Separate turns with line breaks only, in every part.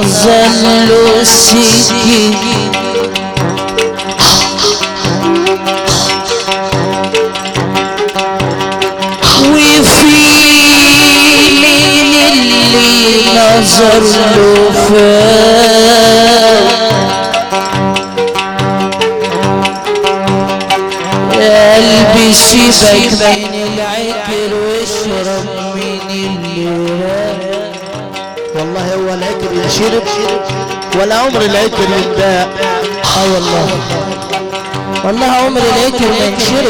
نزل له السكين وفي مين اللي نظر له فات يا قلبي سيبك من العكر واشرب من اللي
والله هو العكر ينشرب ولا عمر العكر ينداء
اه والله والله عمر العكر ما ينشرب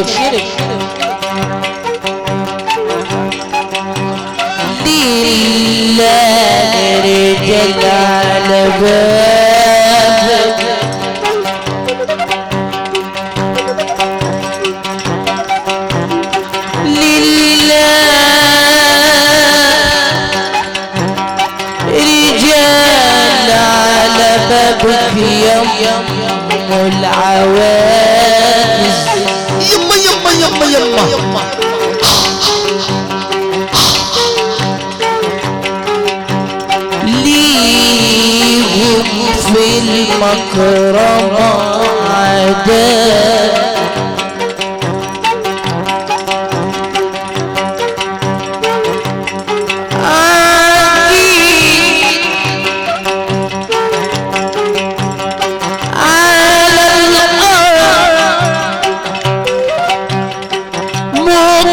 لله رجال على بابك لله رجال على بابك يم العواجز
يما يما يما يما
ليهم في المكرمة عداء عجيب على الأرض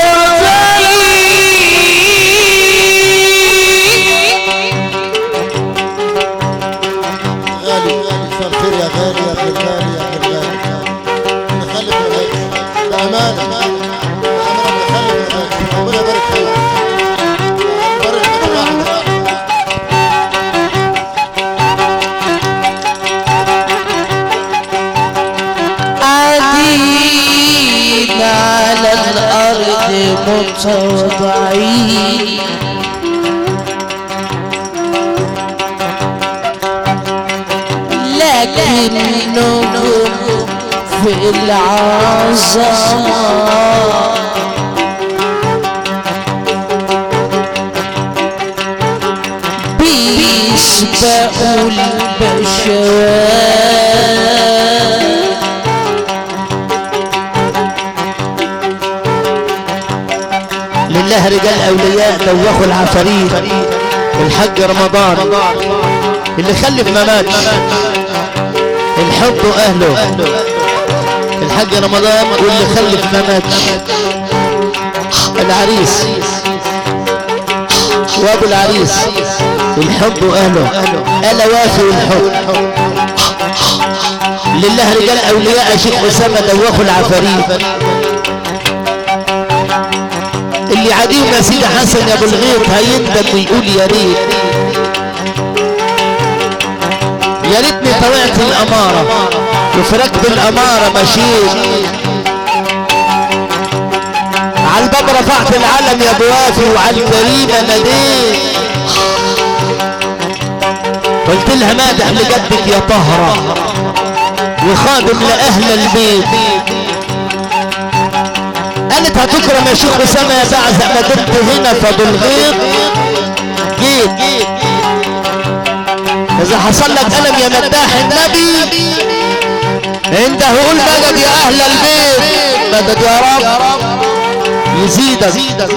متوضئين
غالي مساء الخير يا غالي يا ابن الغالي يا ابن الغالي نخلف يا غالي بأمانة بأمانة نخلف يا غالي ربنا يبارك فيك بارك فيك واحد
قاعدين على الأرض متوضعين لكنهم في العظمة بيسبقوا البشوات
لله رجال اولياء دوخوا العفاريت الحج رمضان اللي خلف ما ماتش الحب اهله الحج رمضان واللي خلف ما ماتش العريس وابو العريس الحب اهله الا وافي الحب لله رجال اولياء يا شيخ اسامه دوخوا العفاريت اللي عديم يا سيدي حسن يا ابو الغيط هيندم ويقول يا ريت يا ريتني طلعت الاماره وفي ركب الاماره مشيت على الباب رفعت العلم يا ابو وافي وعلى الكريمه ناديت قلت لها مادح لجدك يا طهره وخادم لاهل البيت قالت هتكرم يا شيخ اسامه يا بعزق ما دمت هنا فبالغيط جيت اذا حصل لك الم يا مداح النبي انت هقول مدد يا اهل البيت مدد يا رب يزيدك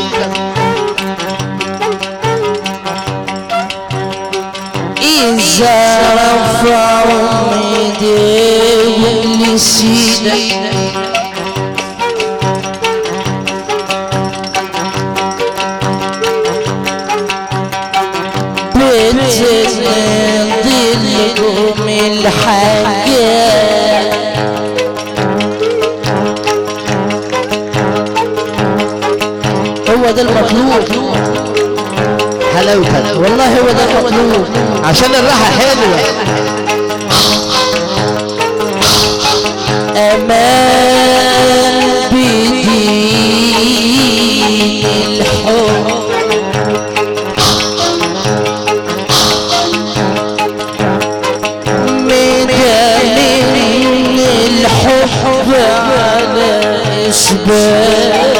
إذا رفعوا ايديهم لسيدك بتنضلكم الحاجات هو ده المطلوب
حلاوتك
والله هو ده المطلوب
عشان الراحه حلوه
أمان بدين الحب مجانين الحب على إثبات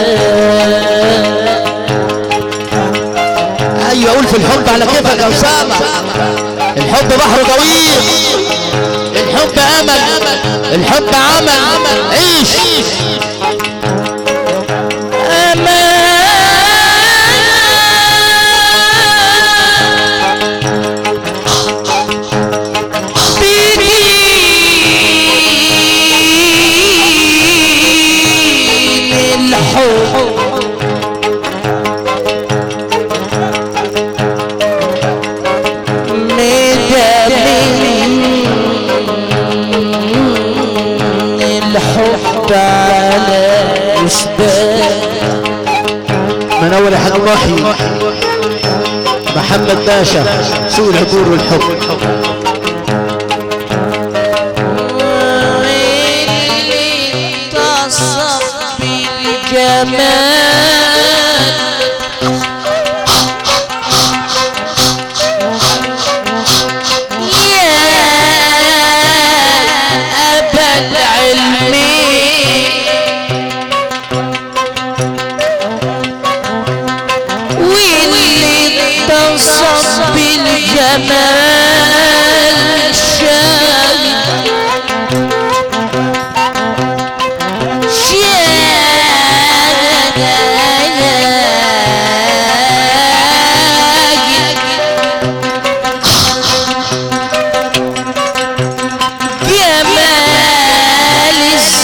ايوه قول في الحب على كيفك يا اسامه
الحب بحر طويل الحب امل الحب عمل عيش الحب على إثبات
من اول حاج محي محمد باشا سوق العبور والحب
اتصف بالجمال يا أبا العلم واللي اتصف بالجمال شاهد جمال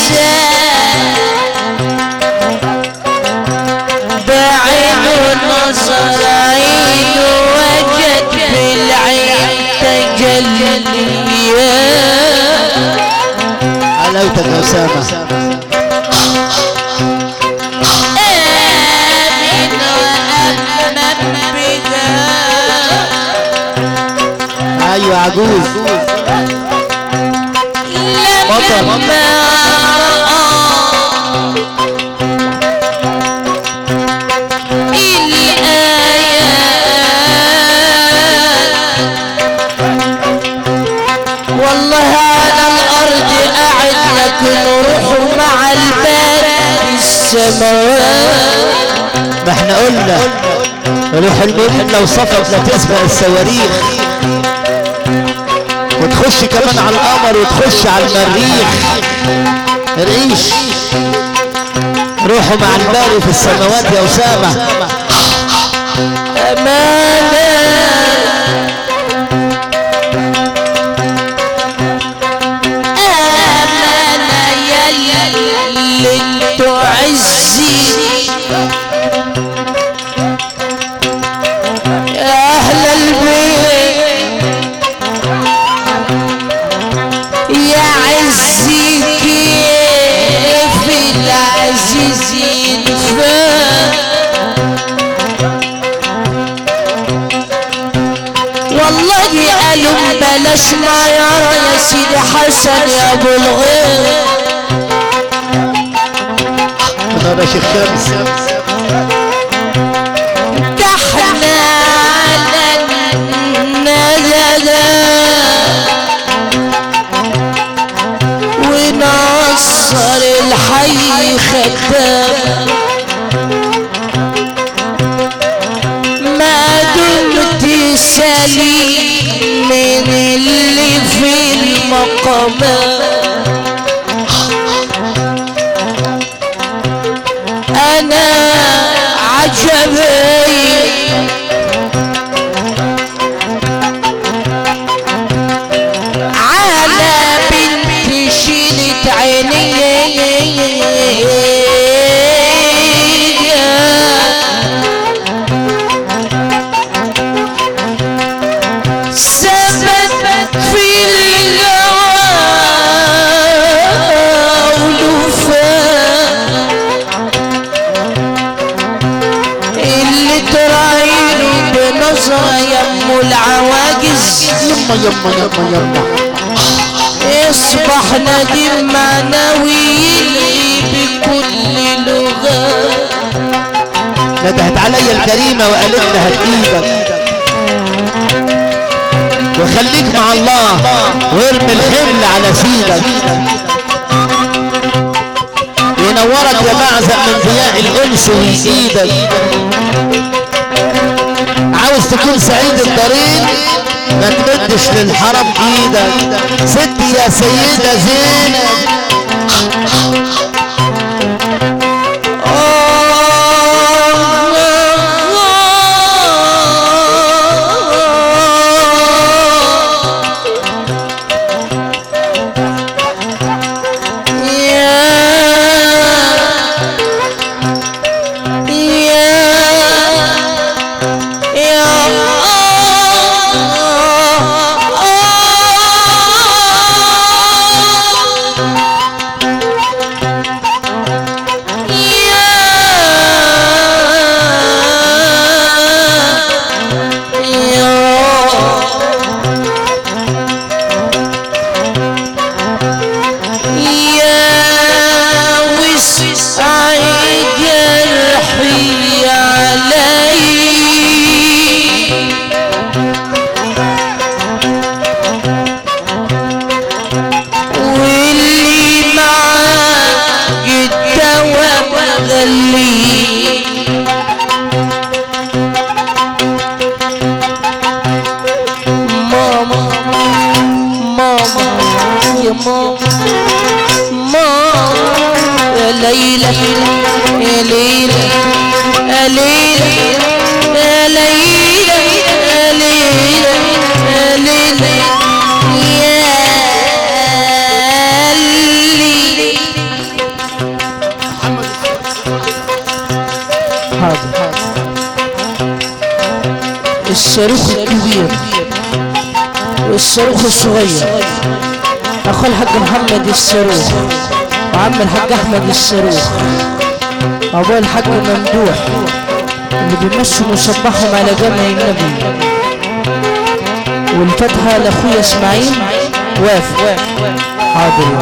الزاد بعين نظر عين وجد بالعين تجليات
حلاوتك يا اسامه
آمن وأمن بها
ايوه عجوز
لما رأى الآيات والله على الأرض قاعد لكن روحه مع الباب السماوات
ما احنا قلنا روح المؤمن لو صفت لا تسبق الصواريخ وتخش كمان على القمر وتخش على المريخ ريش روحوا مع الباري في السماوات يا أسامة
أمانة أمانة يا اللي تعزي يا أهل البيت يا عزي كيف العزيز يدفن والله قالوا بلاش ما يرى يا سيدي حسن يا ابو الغير
أنا شيخ شمس
ده احنا على النزل ونصر الحي خدام ما دمت سليم من اللي في المقامات انا عجبي على بنت شيلت عيني ثبت في اللي تراينه بنظرة يم العواجز
يما يما يما يما
يصبح ندم معنوي يلغي بكل لغة
ندهت علي الكريمة وقالت لي هات ايدك وخليك مع الله وارمي الحمل على سيدك ينورك يا معزق من ضياء الانس وايدك عاوز تكون سعيد الطريق ما تمد مدش للحرم ايدك ست يا سيدة زينب
واللي معاه الدواء غليه ماما ماما يا ماما ماما يا ليلى يا ليلى يا ليلى يا ليلى يا ليلى يا ليلى يا ليلى
حاضر الصاروخ الكبير والصاروخ الصغير اخو الحاج محمد الصاروخ وعم الحاج احمد الصاروخ ابو الحاج ممدوح اللي بيمشوا مصبحهم على جمع النبي والفتحة لاخويا اسماعيل وافق حاضر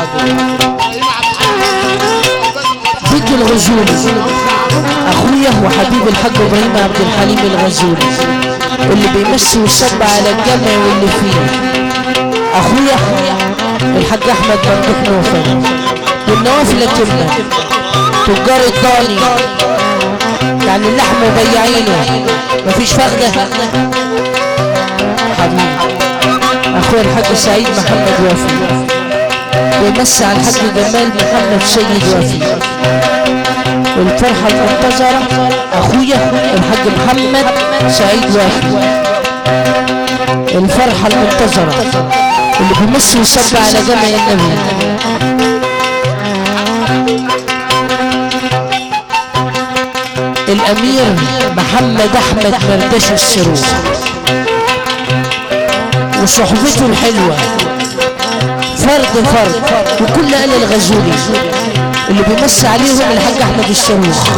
بيت الغزولي اخويا وحبيب الحاج ابراهيم عبد الحليم الغزولي اللي بيمسي ويصب على الجمع واللي فيه اخويا الحاج احمد ممدوح نوفل والنوافل تمنى تجار الضاني يعني اللحم بياعينه مفيش فخده حبيبي اخويا الحاج سعيد محمد وافي ويمسي على الحاج جمال محمد سيد وافي والفرحة المنتظرة أخويا الحاج محمد سعيد وافي الفرحة المنتظرة اللي بيمس ويصب على جمع النبي الأمير محمد أحمد مرداش السرور وصحبته الحلوة فرد فرد وكل آل الغزولي اللي بيمس عليهم الحاج احمد الصاروخ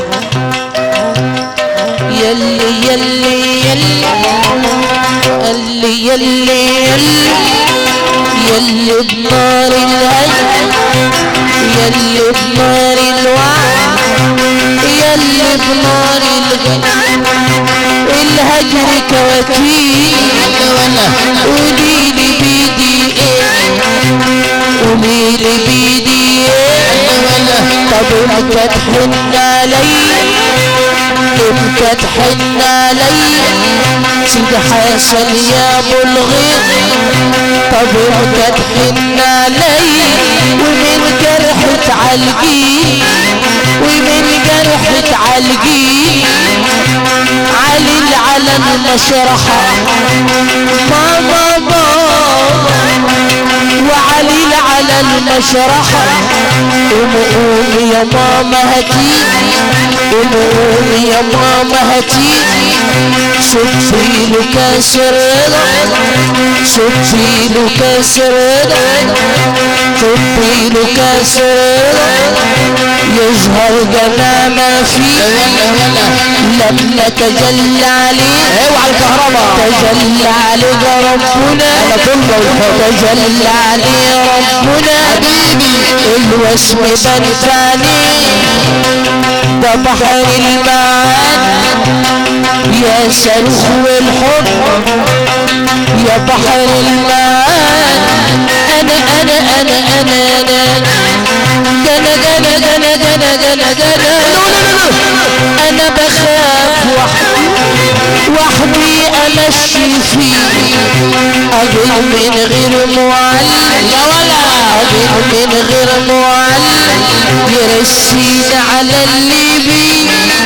يلي يلي يلي يلي يلي يلي يلي بنار الهي يلي بنار الوعي يلي بنار الغنى الهجر كواكيب قولي لي بيدي ايه قولي لي بيدي ايه طب امتى تحن علي امتى تحن علي سيدي حسن يا ابو الغيظ طب امتى تحن علي ومن جرح تعالجي ومن جرح تعالجي علي على المشرحة ماما ماما وعلي على المشرحة قوم قوم يا ماما هاتيني قوم قوم يا ماما هاتيني صفي له كاس رضا صفي له كاس رضا صفي له كاس رضا يظهر جميع ما فيه لما تجلى عليه اوعى الكهرباء تجلى عليه ربنا تجلى عليه ربنا الوسم بنفاني ده بحر المعاني يا صاروخ والحب يا بحر المعاني انا انا انا انا انا جنا جنا جنا جنا جنا جنا انا بخاف وحدي وحدي امشي فيه
من غير معلم يا ولا من غير معلم يرسين على الليبي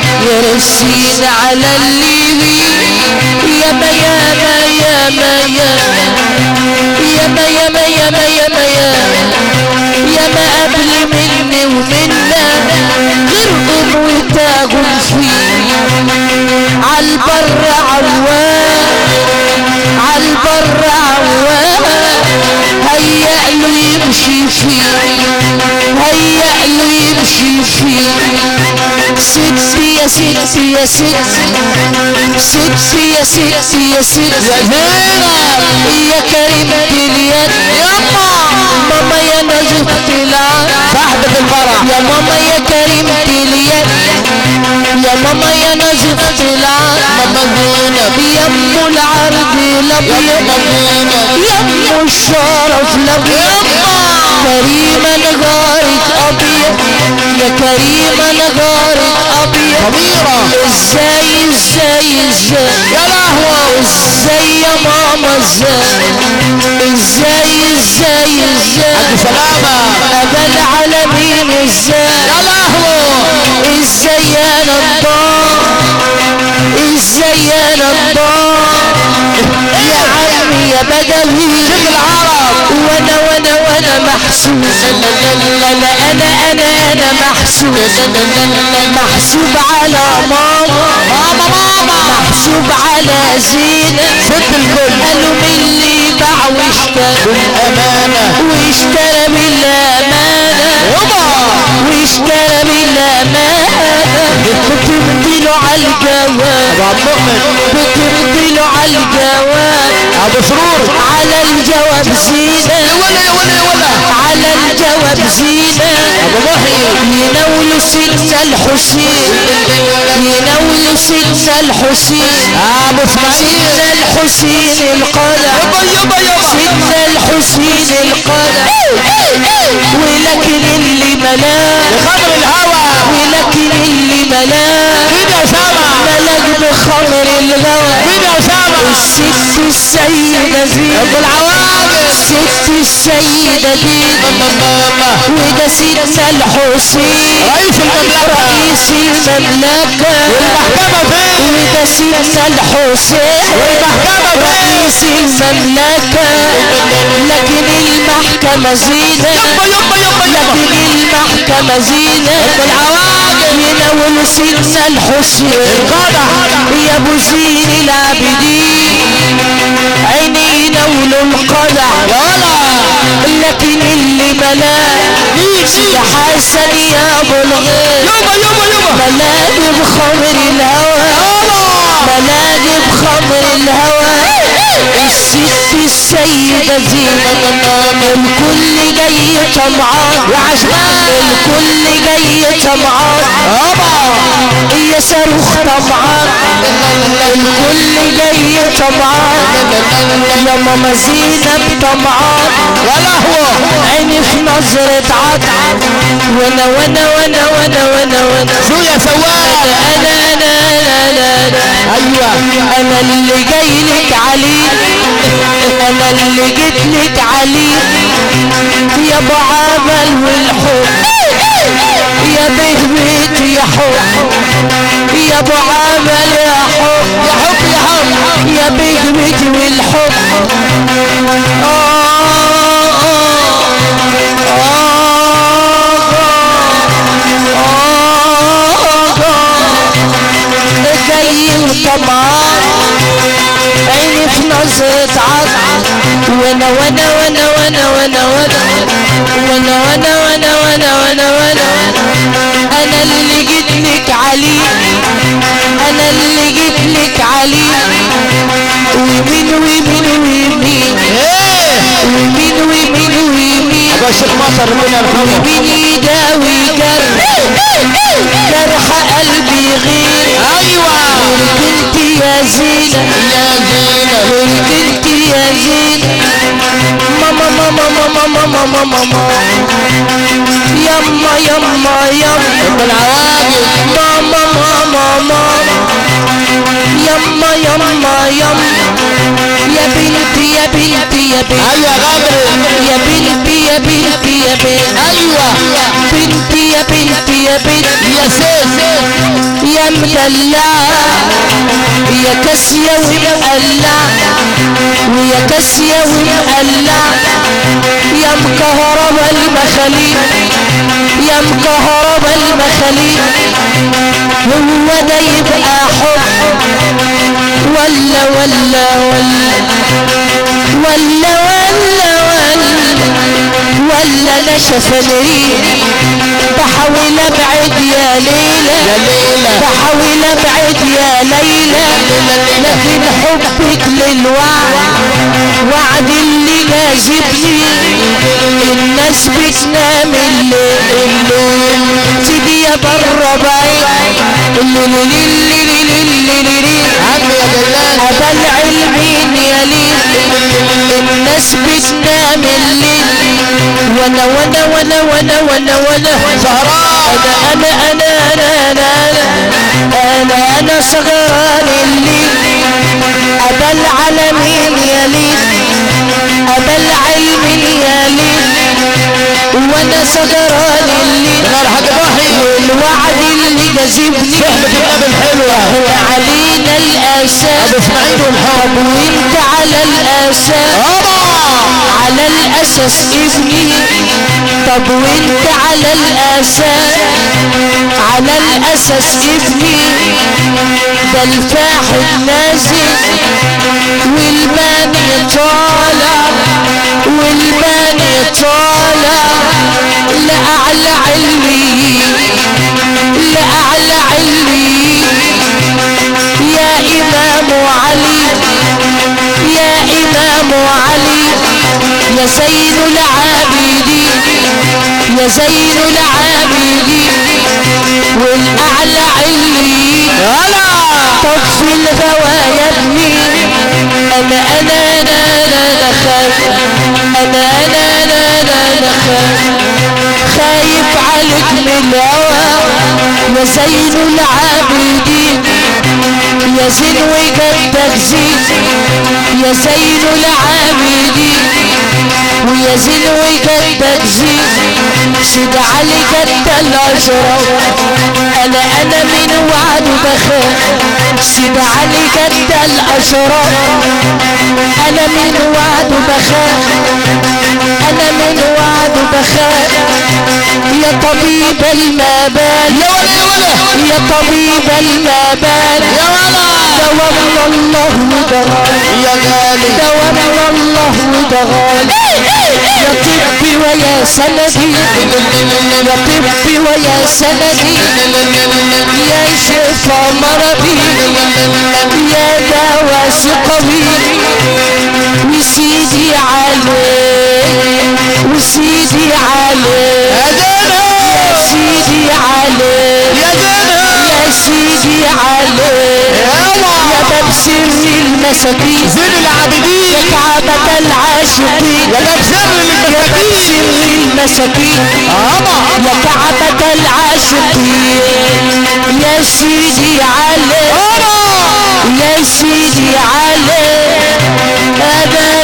يرسين على الليبي يا ما يا ما يا ما يا يا ما يا ما يا ما يا ما يا يا ما قبل مني ومنا غرقوا وتاجوا فيه عالبر عوام عالبر عوام هيأ له يمشي فيه هيأ له يمشي فيه ستي يا ستي يا ستي ستي يا ستي يا ستي
يا زينب
يا كريمة اليد يما ماما يا نجفة العين
صاحبة الفرح
يا ماما يا كريمة اليد يا ماما يا نجفة العين
ماما زينب
يا ام العرض
يا
الابيض
ماما زينب
يا ام الشرف الابيض كريمة نجارة ابيض يا كريمة نجارة ابيض
كبيرة
ازاي ازاي ازاي
يا لهوي
ازاي يا ماما ازاي ازاي ازاي ازاي
سلامة
ابا العالمين ازاي
يا لهوي
ازاي انا الضار ازاي انا الضار يا عمي يا بدوي
شوف العرب
وانا وانا وانا محسوس انا انا انا انا محسوس محسوب على ماما
ماما ماما
محسوب على زينة
ست الكل
قالوا من اللي باع واشترى
بالأمانة
واشترى بالأمانة
يابا
واشترى بالأمانة بتمضيله على الجواب
أبو عبد المؤمن
بتمضيله على الجواب
أبو سرور
على الجواب زينة
ولا يا ولا يا ولا
على الجواب زينة
أبو محي
ينول سيدنا الحسين ينول سيدنا الحسين
أبو إسماعيل
سيدنا الحسين القدر
يابا يابا يابا
سيدنا الحسين القدر ولكن اللي ملاه
بخمر الهوى
ولكن اللي ملاه
مين يا أسامة
ملك بخمر الغوى
مين يا أسامة
الست السيدة زينة
أبو العواقب
الست السيدة زينة
ماما
وده سيدنا الحسين
رئيس المملكة
رئيس المملكة
والمحكمة فين
وده سيدنا الحسين
والمحكمة فين
رئيس المملكة لكن المحكمة زينة
يابا يابا يابا يابا
لكن المحكمة زينة
العواقب
ينول سيدنا الحسين
القادة
يا ابو زين العابدين عيني ينول القدع
يا ولا
لكن اللي ملاه يا حسن يا ابو الغير
يابا يابا يابا
ملاذ بخمر الهوى ملاذ بخمر الهوى الست السيدة زينة الكل جاي طمعان وعشمان الكل جاي طمعان
يابا
يا صاروخ طمعان الكل جاي طمعان يا ماما زينب طمعان
ولا هو
عيني في نظرة عطعم وانا وانا وانا وانا وانا وانا
شو يا سواق
انا انا انا انا انا
ايوه
انا اللي جاي لك عليه انا اللي جيت لك عليه يا ابو عمل والحب يا بيت بيت يا حب يا ابو عمل يا حب
يا حب يا حب
يا بيت بيت والحب آه جاي وطمعان عيني في نظرة عطر وانا وانا وانا وانا وانا وانا وانا وانا وانا وانا وانا وانا انا اللي جيت لك عليه انا اللي جيت لك عليه ومين ومين ومين
ايه
ومين ومين ومين
ابو الشيخ مصر ربنا يرحمه
ومين يداوي جرح جرح قلبي غير
ايوه
انت يا زينة
يا زينب
انت يا زينة ماما ماما ماما ماما ماما ماما يما يما يما
العواقب
ماما ماما ماما يما يما يما يا بنتي يا بنتي يا بنت
ايوه يا غدر
يا بنتي يا بنتي يا بنت
ايوه
بنتي يا بنتي يا بنت
يا سيف
يا مدلعة يا كاسية ومقلعة ويا كاسية ومقلعة يا مكهربة المخاليق يا مكهربة المخاليق هو ده يبقى حب ولا ولا ولا ولا ولا ولا ولا نشف الريح بحاول ابعد يا ليلى
يا ليلى
بحاول ابعد يا ليلى لكن حبك للوعد وعد اللي جاذبني الناس بتنام الليل الليل سيدي يا بره بعيد الليل الليل الليل الليل
عم يا جلال
هذا العلمين يا ليل الناس بتنام الليل وانا وانا وانا وانا وانا وانا
زهراء
انا انا انا انا انا انا انا صغران الليل ابا العالمين يا ليل ابا العلمين يا ليل وانا صغران الليل
انا الحاج ضحي
والوعد اللي جذبني
صحبة النبي الحلوة
هو علينا الاسى
ابو اسماعيل والحب
وانت على الاسى على الاساس ابني طب وانت على الاساس على الاساس ابني ده الفاحل نازل والماني طالع والماني طالع لأعلى علمي لأعلى علمي يا إمام علي يا إمام علي يا زين العابدين يا زين العابدين والأعلى علي
هلا
طب في الهوى يا ابني أنا أنا أنا أنا أنا خايف أنا أنا أنا أنا أنا خايف خايف عليك من الهوى يا زين العابدين يا زين وجدك زين يا زين العابدين ويا زين وجدك زين سيد علي جد الأشرف أنا أنا من وعد بخاف سيد علي جد الأشرف أنا من وعد بخاف أنا من وعد بخاف يا طبيب المبال
يا ولا يا ولا
يا طبيب المبال
يا ولا
دوام الله دغال
يا غالي
دوام الله دغال يا طبي ويا سندي يا طبي ويا سندي يا شفا مرضي يا دواء سقمي وسيدي علي وسيدي علي
يا زينب
يا سيدي علي
يا زينب
يا سيدي علي
يلا
يا باب سر المساكين
زين
يا
العابدين
كعبة العاشقين
يا باب سر
يا باب
المساكين
سر المساكين
اما
يا كعبة العاشقين يا سيدي علي يا سيدي علي انا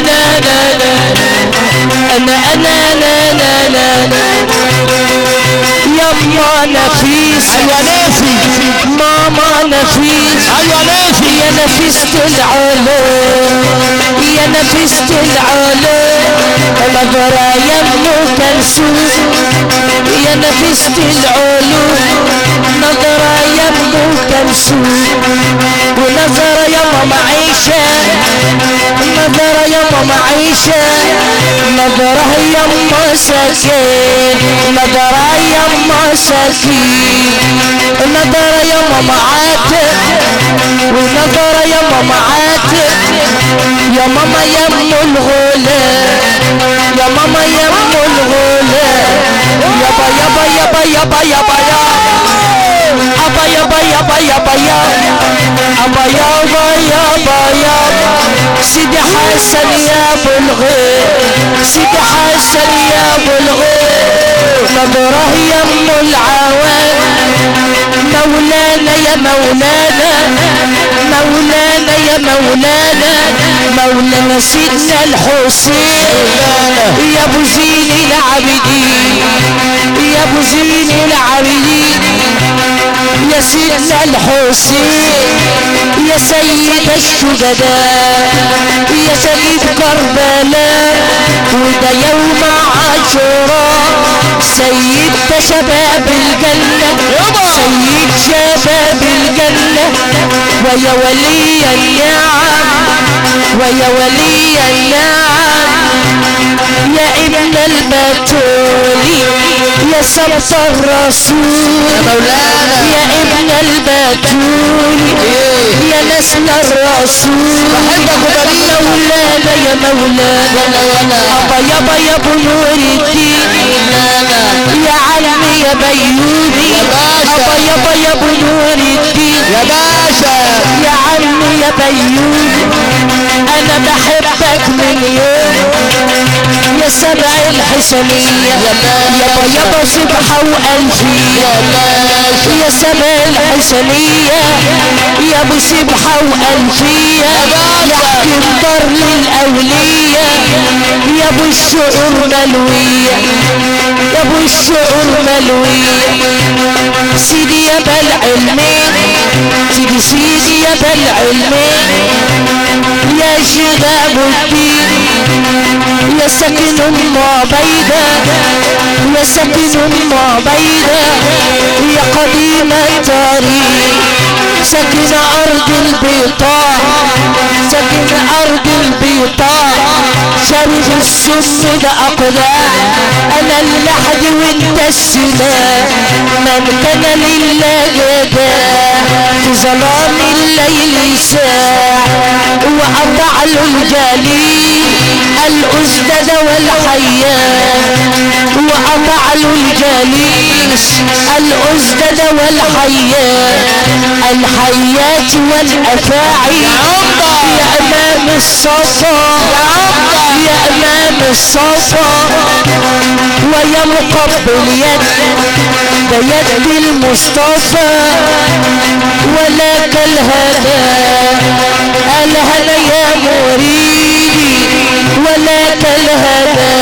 انا انا انا انا انا انا انا يما نفيس
ايوه ناسي
ماما نفيس
ايوه ناسي
يا نفيسة العلوم يا نفيسة العلوم نظرة يا ام كلثوم يا نفيسة العلوم نظرة يا ام كلثوم ونظرة يا ماما عيشة نظرة يا ماما عيشة نظرة يا ام سكين نظرة يا ام سكين نظرة يا ماما عاتق ونظرة يا ماما عاتق يا ماما يا ام الغلام يا ماما يا ام الغلام يابا يابا يابا يابا يابا يابا أبا يابا يابا يابا يابا أبا يابا يابا يابا سيدي حسن يا ابو الغير سيدي حسن يا ابو الغير نظره يا ام العوام مولانا يا مولانا مولانا يا مولانا مولانا سيدنا الحسين يا ابو زين العابدين يا ابو زين العابدين يا سيدنا الحسين يا سيد الشهداء يا سيد كربلاء وده يوم عاشوراء سيد شباب الجنة سيد شباب الجنة ويا ولي النعم ويا ولي النعم يا ابن البتول يا سبط الرسول
يا مولانا
يا ابن البتول يا نسل الرسول
بحبك وبريك.
مولانا يا مولانا أبا يابا يا ابو نور الدين يا عمي يا بيوني
يا باشا.
أبا يابا يا ابو نور الدين
يا باشا
يا عمي يا بيوني انا بحبك من يوم يا سبع الحسنية يابا يابا سبحة والفية يا سبع الحسنية يا ابو سبحة والفية يا حكيم دار للأولية يا ابو الشعور ملوية يا ابو الشعور ملوية سيدي يا بالعلمين سيدي سيدي يا بالعلمين يا شباب الدين يا سكن ام عبيدة يا سكن ام عبيدة يا قديم التاريخ سكن ارض البيطاء سكن ارض البيطاء شرب السم ده اقدام انا اللحد وانت السماء من كان لله جداه في ظلام الليل ساع وقطع له الجليل الأسدد والحياة وقطع له الجليل الأسدد والحياة الحيات والأفاعي يا أمام الصفا يا أمام الصفا ويا مقبل يد بيد المصطفى ولك الهدى الهدى يا مريدي ولك الهدى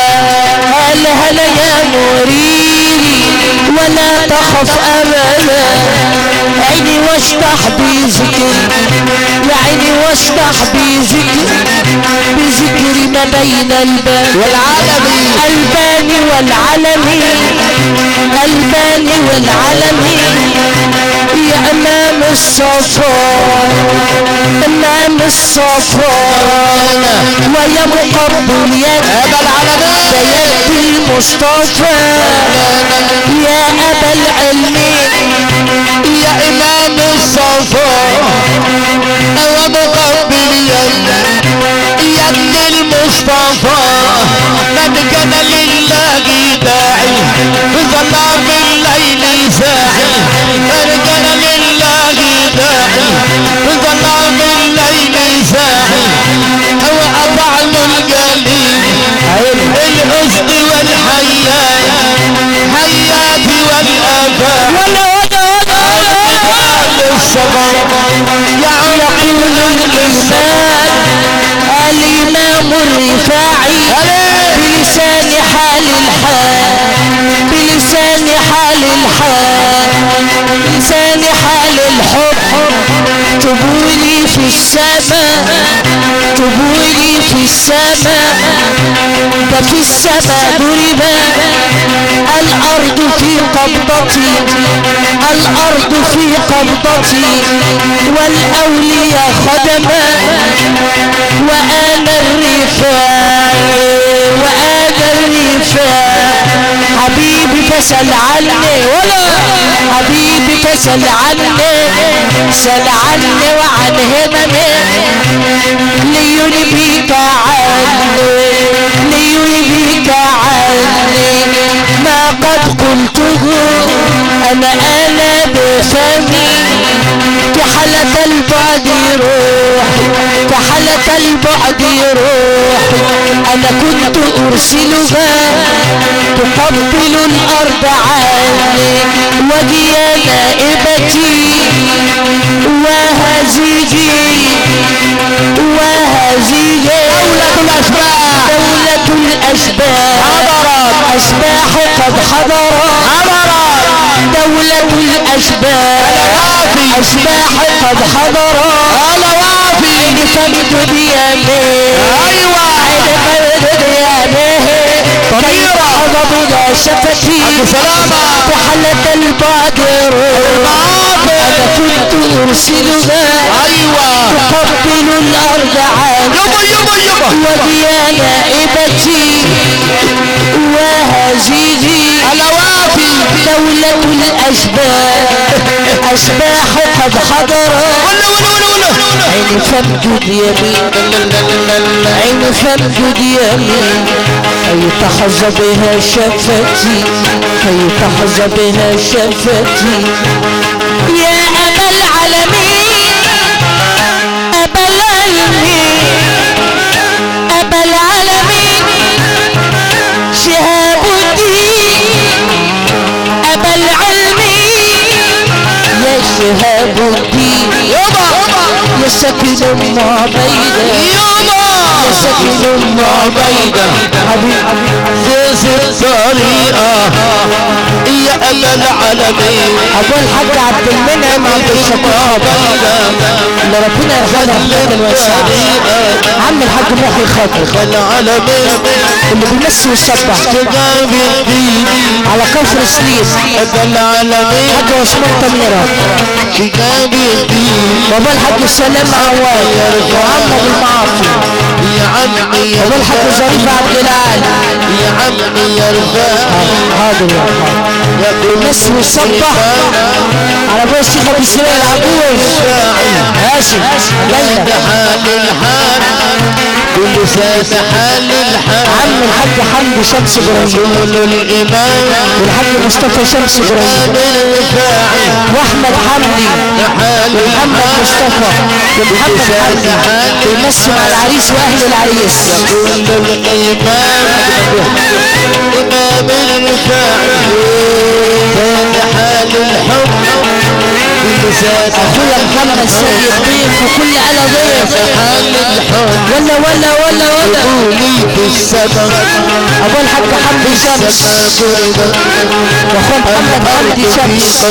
الهدى يا مريدي ولا تخف أبدا عيني واشتح بذكر يا عيني واشتح بذكر بذكر ما بين الباب
والعالمي
الباني والعلمي الباني والعلمي يا امام الصفا امام الصفا ويا مقبل يد
هذا العالمي
بيد المصطفى يا ابا العلمين
يا إمام الصفا ومقبل يد يد المصطفى من كان لله داعي بظلام الليل ساعي من كان لله داعي بظلام الليل ساعي هو أطعم القليل الحسن والحياة حياتي والآفاق
ولا ولا ولا
الصبر يا
يقول الإنسان الإمام الرفاعي بلسان حال الحال بلسان حال الحال بلسان حال الحب تبولي في السماء تبولي في السماء ده في السماء ضربا الأرض في قبضتي الأرض في قبضتي والأولياء خدما وأنا الرفاع وأنا الرفاع حبيبي تسأل عني ولا حبيبي تسأل عني سأل عني وعن هممي لينبيك عني لينبيك عني ما قد قلته أنا أنا بفمي كحلة البعد روح كحلة البعد روح انا كنت ارسلها تقبل الارض عني وهي نائبتي وهزيجي وهزيجي دولة الاشباح دولة الاشباح حضرت اشباح قد حضرت حضرت دولة الاشباح اشباح قد حضرت على وافي فمدد يمين ايوه فمدد يمين طميرة غضب يا شفتي سلامة وحلت البادر انا كنت ارسلها ايوه تقبل الارض عني يبا يبا يبا وهي نائبتي وهزيجي الوافي دولة الاشباح اشباح قد حضرت عين فمدد يمين عين فمدد يمين كي تحظى بها شفتي كي تحظى بها شفتي يا أبا العالمين أبا العالمين أبا العالمين شهاب الدين أبا العالمين يا شهاب الدين يا سكن الله بيدا يا سكن الله بيدا
في الطريقة يا أبا العالمين
أبو الحاج عبد المنعم عبد الشطاب اللي ربنا يرحمه رحمة واسعة عم الحاج محي خاطر
العالمين
اللي بيمسي ويسبح
تجاب الدين
على كفر سليم
أبا العالمين
حاج عثمان تميرة
تجاب الدين
بابا الحاج سلام عواد وعم ابو المعاصي
يا عمي
بابا الحاج ظريف عبد العال
يا عمي يا رفاق
حاضر يا
يا كل
بيمسي ويسبح على ابو الشيخ ابو سليم العجوز هاشم
ساد
جنة
حال الحال كل ساد حال الحال
عم الحاج حمدي شمس ابراهيم
كل الإمام
والحاج مصطفى شمس ابراهيم
الرفاعي
واحمد حمدي
حال
محمد
الحال
مصطفى ومحمد حمدي بيمسوا مع العريس واهل العريس
كل الإمام إمام الرفاعي ساد حال الحب كل ساد
اخويا محمد سيد ضيف وكل انا ضيف
حال الحب
ولا ولا ولا ولا
قولي في السماء
ابو الحاج حمدي شمس واخويا محمد حمدي شمس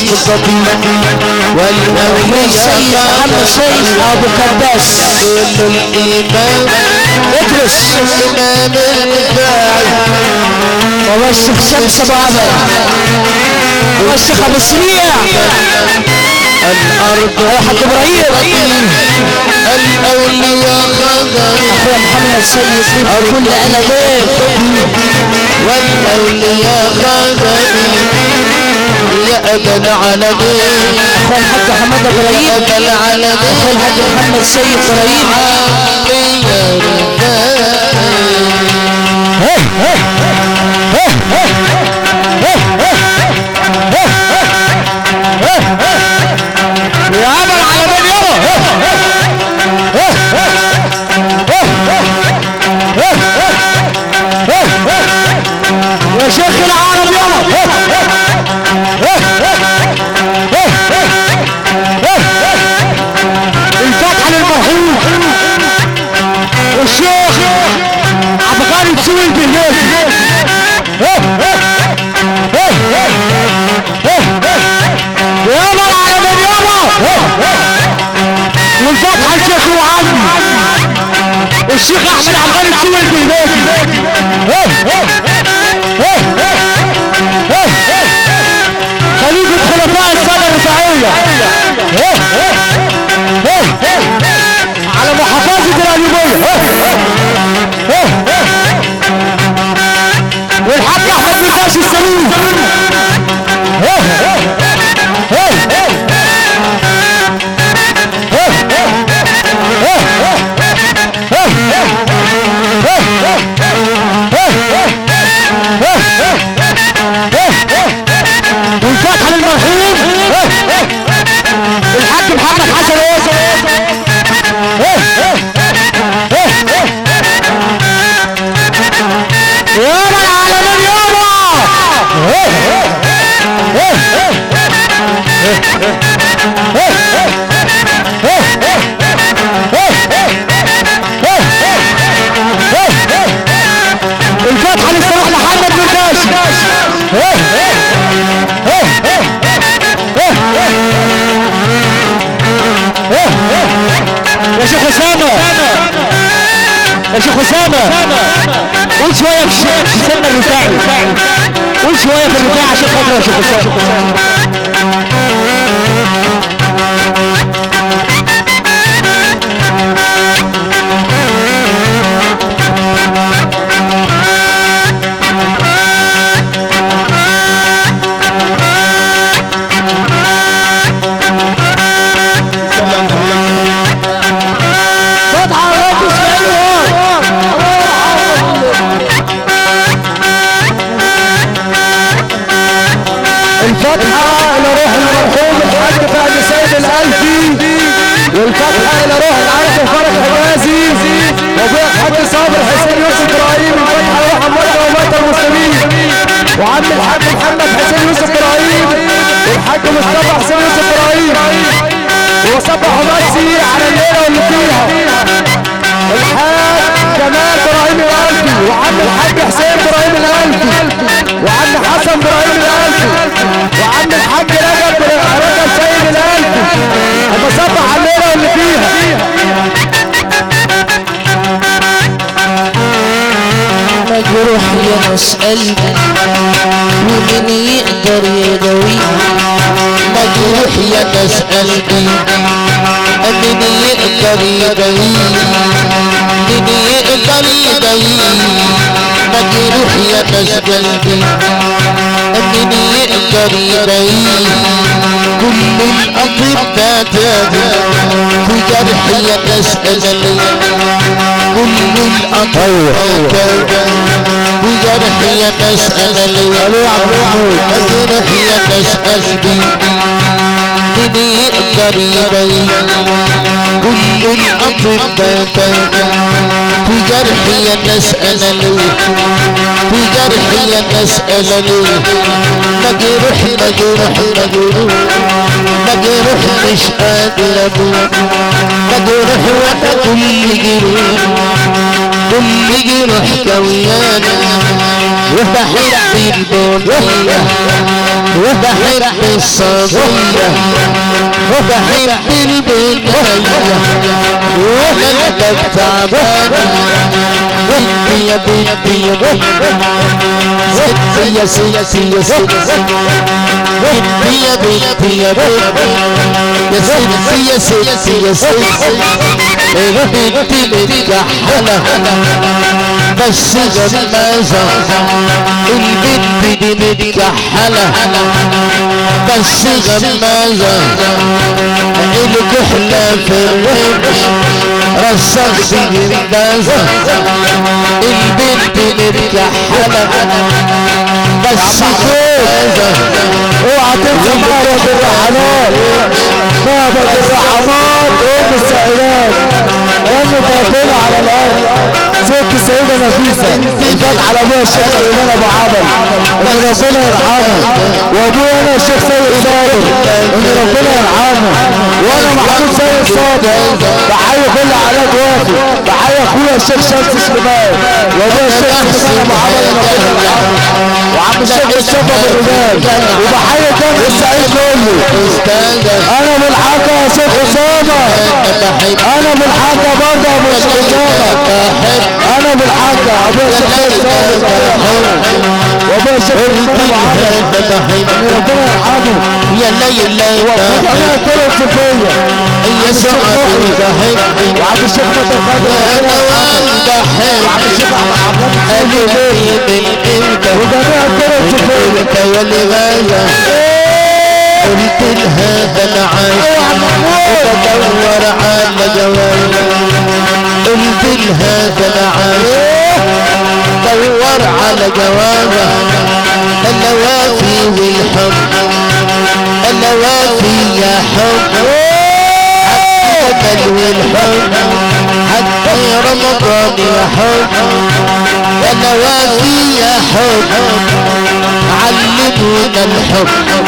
واخويا السيد محمد سيد ابو كباس
كل الإمام
ادرس
إمام الرفاعي
وهو الشيخ شمس ابو عمر وهو الشيخ ابو سريع
الأرض
يا حاج ابراهيم
الأولياء خضر
اخويا محمد سيد ضيف وكل انا ضيف
والأولياء خضر يا أبا العالمين
اخويا الحاج حماد
يا
ابراهيم
أبا العالمين
اخويا الحاج محمد سيد ابراهيم
عامي يا رفاعي
يا عم العالمين يا شيخ العرب الفتحة للمرحوم الشيخ عبد الغني تسوي البهنات يابا العالمين يابا والفتحة الشيخ وعمي الشيخ احمد عبد الغني تسوي البهنات خليفة خلفاء السنة الرفاعية على محافظة الأيوبية والحاج أحمد بن باشا السليم يا شيخ اسامه قول شويه في الشيخ في سن الرفاعي قول شويه في الرفاعي عشان خاطر يا شيخ اسامه فتحة ركز في عينه الفتحة إلى روح المرحوم الحاج فهد سيد الألفي والفتحة إلى روح العارف الفرج حجازي وأبويا الحاج صابر حسين يوسف إبراهيم الفتحة روح أموات وأموات المسلمين وعم الحاج محمد حسين يوسف إبراهيم والحاج مصطفى حسين يوسف إبراهيم وصبح ميسي على الليلة واللي فيها الحاج جمال ابراهيم الالفي وعم الحاج حسين ابراهيم الالفي وعم حسن ابراهيم الالفي وعم الحاج رجب رجب سيد الالفي انا بصبح على الليله واللي فيها
مجروح يا ناس قلبي ومين يقدر يداوي
مجروح يا ناس قلبي مين يقدر يداوي مين يقدر يداوي مجروح يا ناس قلبي مين يقدر يداوي كل الأطباء تابع في جرح يا ناس قلبي كل الأطباء تابع في جرح يا ناس قلبي مجروح يا ناس قلبي مين يقدر يبين كل الأطباء في جرح يا ناس أنا ليه في جرح يا ناس أنا ليه مجروح مجروح مجروح مجروح مش قادر أبوح مجروح وأنا كل جروح كل جروح كويانا وبحب البنية وبحب الصبية وبحب البنية وانا قلبك تعبان بدي يا بدي يا بدي ستي يا ستي يا ستي بدي يا بدي يا بدي يا ستي يا ستي يا ستي بدي متكحلة بس غمازة البنت دي متكحلة بس غمازة الكحلة في الرمش رصص جندازة البنت متكحلة بس غمازة
اوعى تنسى بابا الرحمات بابا الرحمات ام السائلات ام فاطمه على الارض ست السيده نفيسه جت على ابويا الشيخ سليمان ابو عبد ان ربنا يرحمه وابويا انا الشيخ سيد صابر ان ربنا يرحمه وانا محمود سيد صابر بحيي كل علاج وافي بحيي اخويا الشيخ شمس سليمان وابويا الشيخ سليمان ابو عبد ان ربنا يرحمه وعم الشيخ مصطفى بالرجال وبحيي كان السعيد كله انا من حقا يا شيخ اسامه انا من حقا برضه ابو الشيخ اسامه انا من حقا ابو الشيخ اسامه وابو الشيخ ابو عبد ربنا يرحمه
يا ليلى
انا طلعت فيا
يا سعد
وعبد الشيخ فتح خضر
انا والبحر
وعبد الشيخ عبد
قالوا لي انت
وجميع طلعت فيا
انت يا لغاية قلت لها ده انا عايز بدور على جوال قلت لها ده انا عايز دور على جوابه انا وافي والحب انا وافي يا حب الأمل والحب حتى رمضان يا حب أنا وافي يا حب علمونا الحب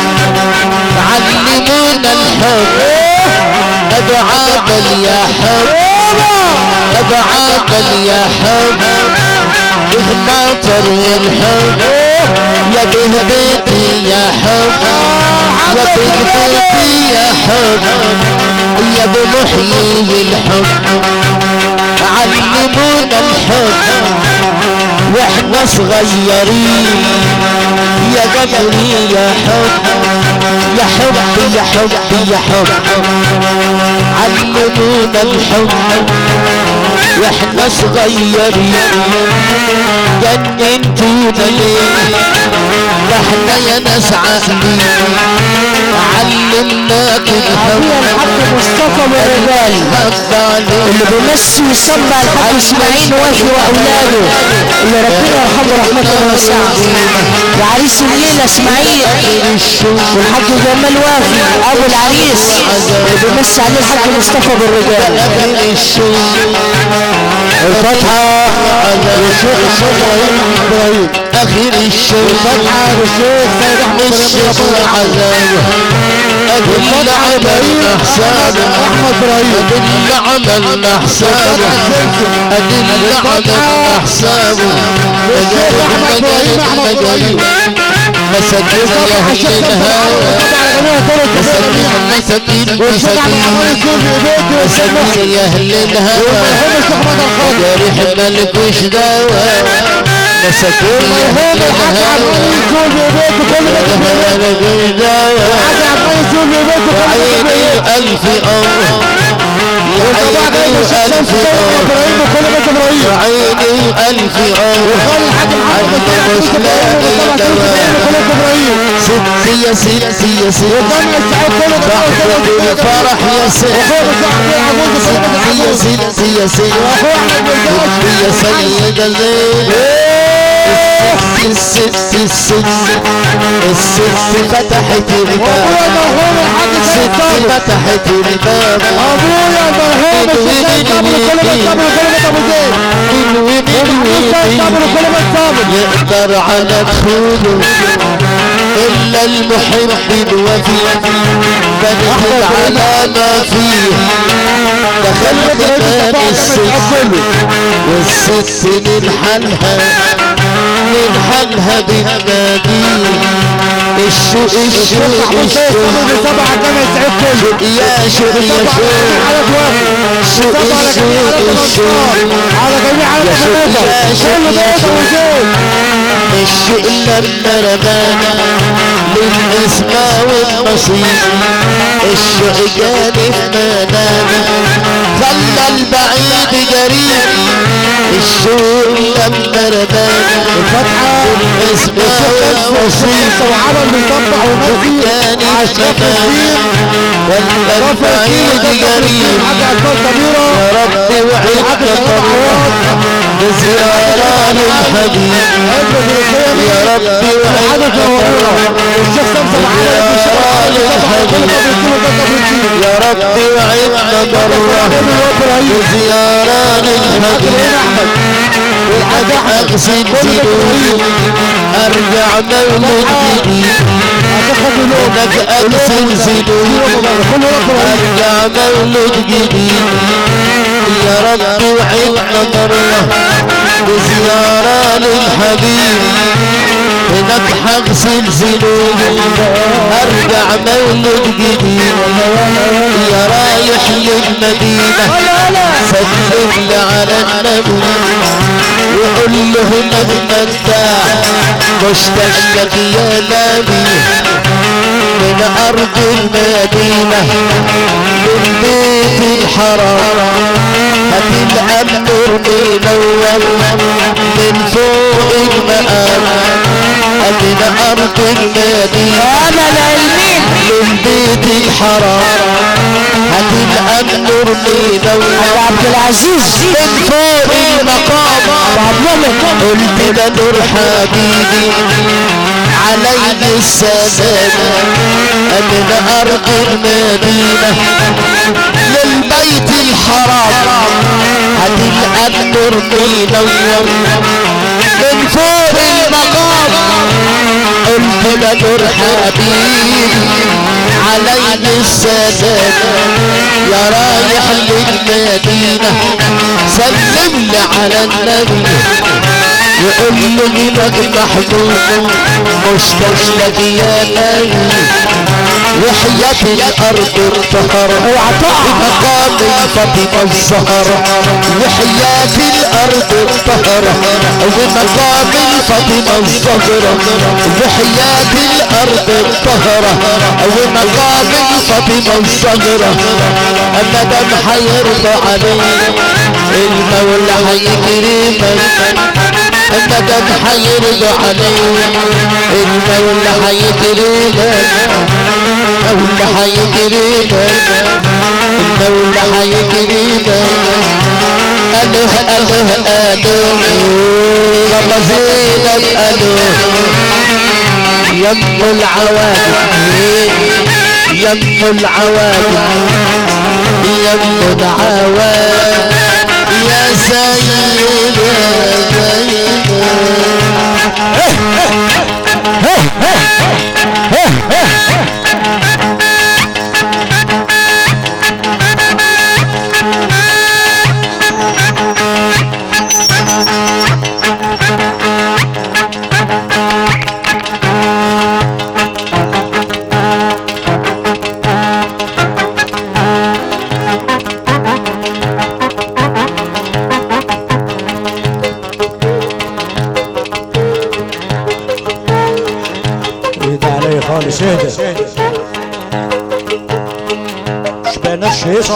علمونا الحب أبو عادل يا حب أبو عادل يا حب إغماطر الحب يا به بيتي يا حب يا به بيتي يا حب يا ابو محيي الحب علمونا الحب واحنا صغيرين يا قدري يا حب يا حب يا حب يا حب علمونا الحب واحنا صغيرين جننتونا ليه ده احنا يا ناس عاقلين علمناك
ابويا
الحب
الحاج مصطفى والرجال
حب عليك
اللي بيمسي ويسمى الحاج اسماعيل وافي واولاده اللي ربنا يرحمه رحمه واسعه يا عريس الليله اسماعيل والحاج جمال وافي ابو العريس اللي بيمسي عليه الحاج مصطفى بالرجال
اخر الشوق الفتحة
الشيخ الشيخ ابراهيم ابراهيم
اخر الشوق
فتحة الشيخ سيد احمد
الشيخ العذاب ادل عملنا حسابه
احمد ابراهيم
ادل عملنا حسابه ادل عملنا حسابه
الشيخ احمد ابراهيم احمد ابراهيم
مسكين يا
الشيخ
اهل الهوى مساكين مساكين مساكين يا اهل الهوى جريح ملكوش دواء مساكين يا اهل الهوى ملكوش دواء وعيني ألف أمر وعيني ألف أمر وعيني ألف أمر عند مش لاقي دواء ست يا ست يا ست بعد الفرح يا ست ست يا ست يا ست ست يا سيدة زين الست الست الست فتحت الباب ست فتحت الباب
ابويا المرحوم الشيخ سيد ابو كلمة صابر وكلمة ابو زيد
من وين
سيد صابر
وين
وكلمة صابر
يقدر على دخوله إلا المحب الوفي بنت على ما فيه دخلت باب الست والست ننحلها ننحلها بالنادي الشوق الشوق الشوق
سبعة كان يسعد كله
يا شوق يا شوق
على جميع
شوق الشوق الشوق
على جميع
يا شوق يا شوق يا شوق
على
الشوق لما رمانا للاسماء والنصيب الشوق جاني في منانا خلى البعيد قريب الشوق لما رمانا
الفتحة
للاسماء والنصيب
وعمل بيطبع ومسي
جاني
عشان
في
الدين
منانا خلى
رفع الدين
البعيد قريب
حاجة أطفال كبيرة
يا رب وعدك طبعا بزيارة للحبيب يا رب وعدك
الشيخ سمسم معانا في الشارع
يا رب وعدنا مرة بزيارة للحبيب أغسل ذنوبي أرجع مولد جديد هناك أغسل ذنوبي أرجع مولد جديد يا رب وعدنا مرة بزيارة للحبيب هناك حغسل ذنوبي ارجع مولد جديد يا رايح للمدينة سلم لي على النبي وقول له نتمتع مشتاق لك يا نبي من ارض المدينة من بيت الحرام هات الامر منور من فوق المقام من ارض المدينة
انا العلمين
من بيت الحرام هات الامر منور
عبد العزيز
من فوق المقام قلت ده نور حبيبي علي السلام من ارض المدينة للبيت الحرام هات الامر منور من فوق المقام قلت ده نور حبيبي علي السلام يا رايح للمدينة سلم لي على النبي يقول لي لك محبوب مشتاق لك يا نبي وحياة الأرض الطهر بمقام فاطمة الزهرة وحياة الأرض الطهر بمقام فاطمة الزهرة وحياة الأرض الطهرة ومقام فاطمة الزهرة الندم حيرضى عليك المولى حيكرمك الندم حيرضى عليك المولى حيكرمك المولى حيكرمك المولى حيكرمك أله أله أله والله زينك أله يم العوادي يم العوادي يم العوادي يا سيد يا سيد
اهدى علي خالص اهدى مش بقناش هيصة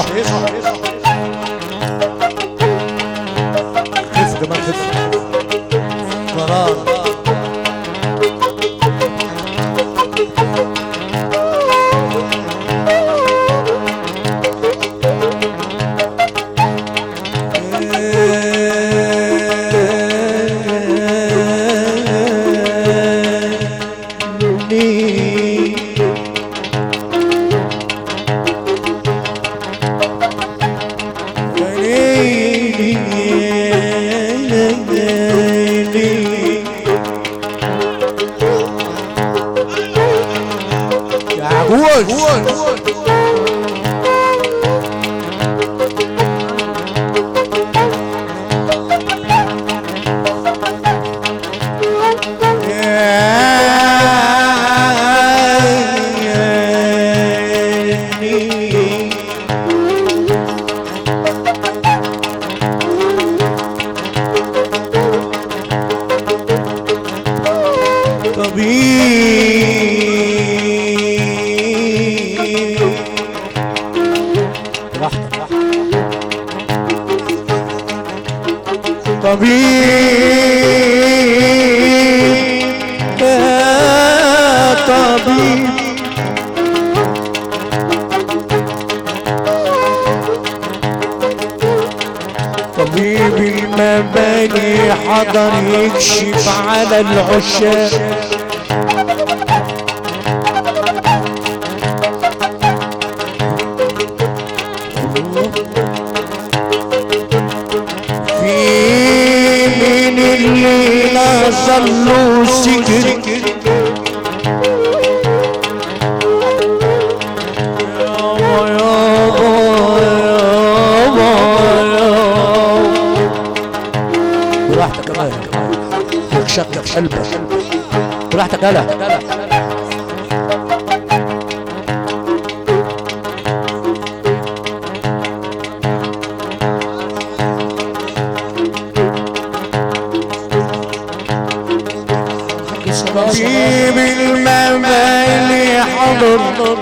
خف كمان خف قرار يا عجوز طبيب براحتك طبيب يا طبيب طبيب المباني حضر يكشف على العشاق في من اللي نزل له سكر يابا يابا يابا يابا براحتك يا ماهر يكشك في قلبك براحتك يلا طبيب الممالي حضر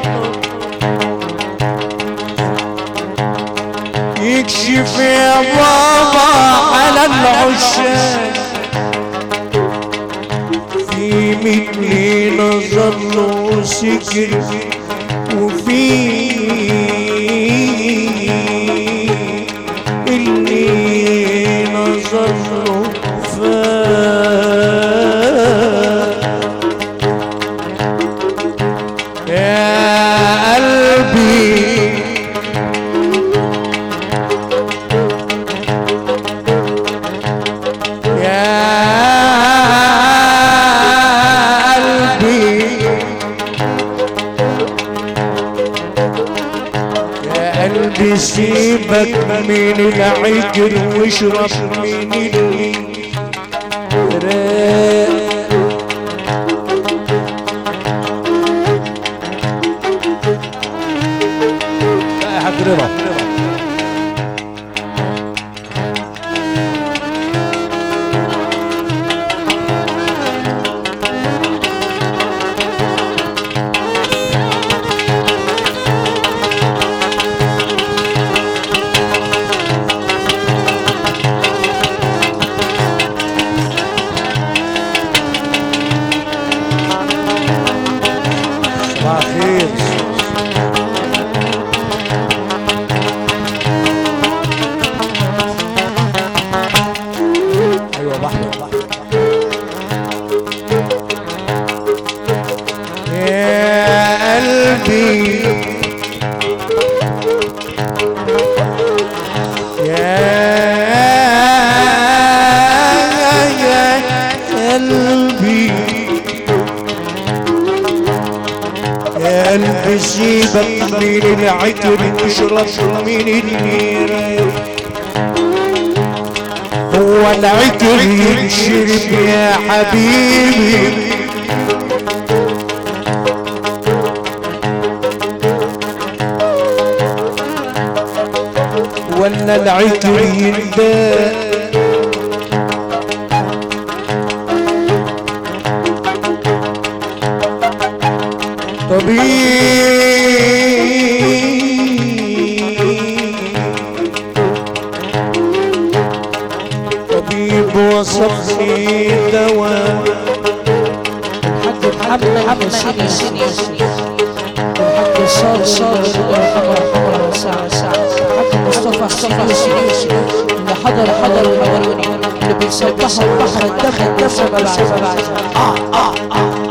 يكشف يا بابا على العشاق في مني نظر له سكر وفي اللي نظر له فات يا قلبي يا قلبي يا قلبي سيبك من العجر واشرب من اللي راق يا قلبي يا يا قلبي يا قلبي سيبك من العطر تشرب من النيران هو العطر ينشرب يا حبيبي ولا العطر ينداء طبيب طبيب وصفني دواء
الحاج محمد سيدي الحاج صالح صالح الله يرحمه ساعة ساعة الحاج مصطفى سيدي اللي حضر حضر حضروني اللي بيسبحوا البحر الدخل دفع بعد بعد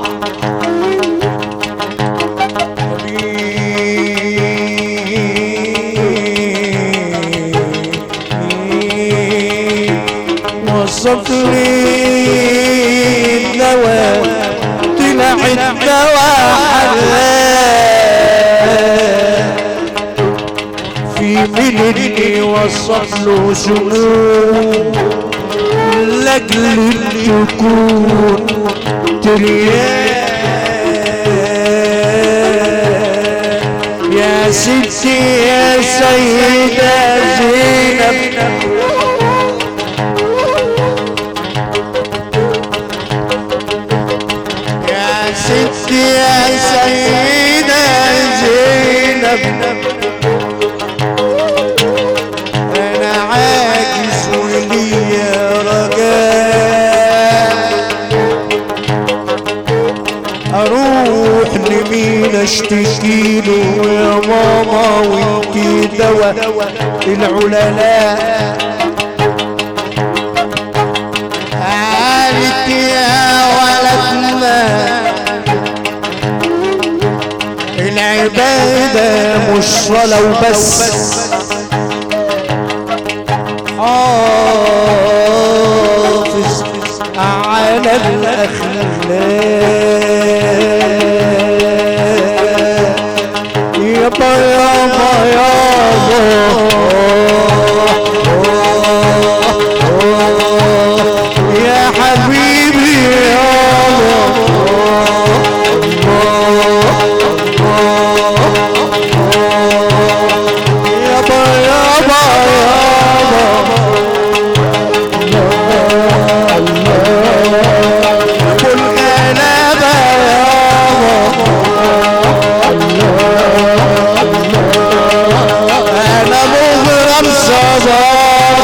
وصف لي الدواء طلع الدواء حلال في مني وصف له سموم لاجل تكون تريان يا ستي يا سيدة زينب يا ستي يا سيدة زينب أنا عاجز ولي رجاء أروح لمين أشتكي له يا ماما وانتي دواء العللاء قالت يا ولدنا العبادة مش صلاة وبس حافظ على الأخلاق يابا يابا يابا يا حبيبي يابا يابا يابا يابا ابو الغلابه يابا انا مغرم صباح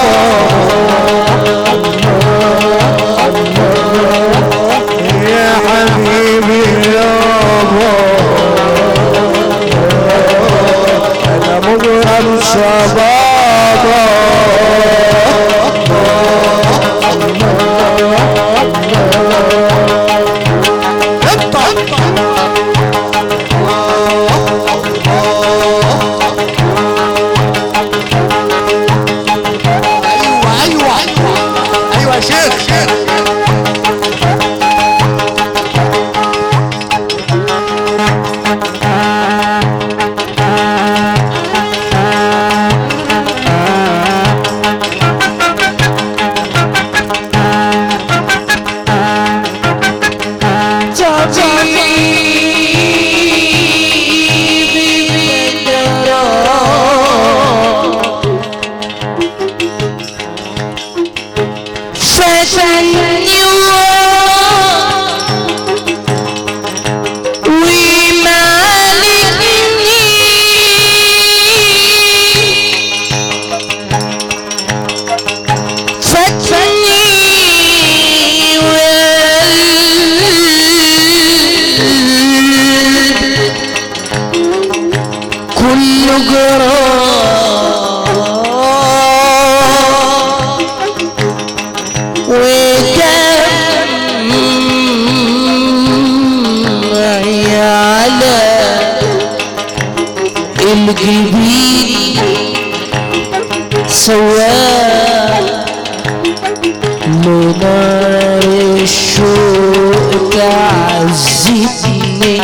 تعذبني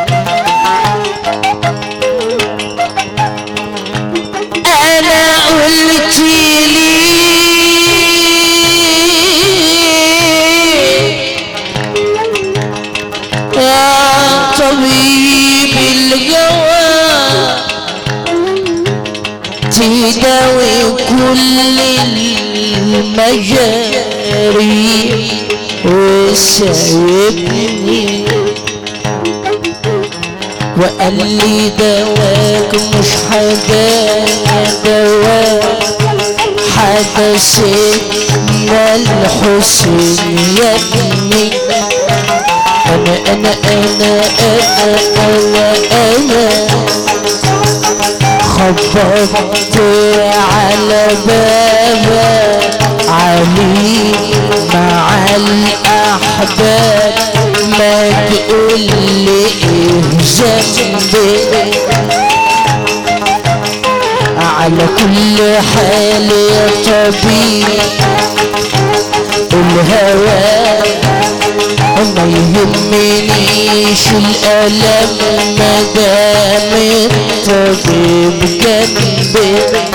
انا قلت لي يا طبيب الجوى تداوي كل المجاري وسايبني وقال لي دواك مش حاجة دواك حاجة سيدنا الحسين يا ابني أنا أنا أنا أنا أنا أنا خبطت على بابك علي مع الأحباب ما تقول لي إيه ذنبي على كل حال يا طبيب الهوى وما يهمنيش الألم ما دام الطبيب جنبي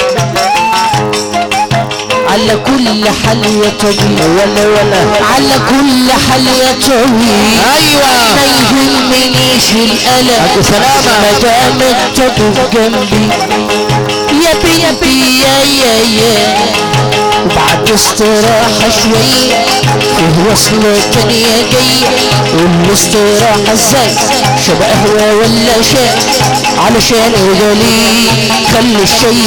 على كل حال يا طبيب ولا ولا على كل حال يا طبيب
ايوه
ما يهمنيش الألم
ألف سلامة.
ما دام الطبيب جنبي يا بنتي يا يا يا وبعد استراحة شوية فيه وصلة تانية جاية والاستراحة ازاي شبه قهوة ولا شاي علشان غالي خلي الشاي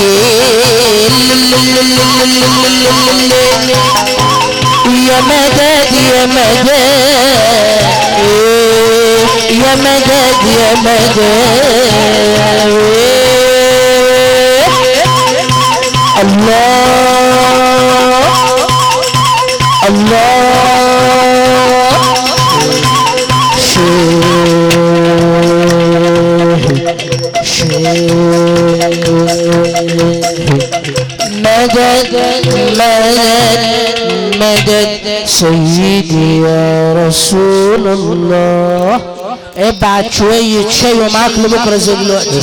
يا مدد يا مدد يا مدد يا مدد الله الله شاهد مدد مدد مدد سيدي يا رسول الله ابعت شوية شاي ومعاك لبكرة زي دلوقتي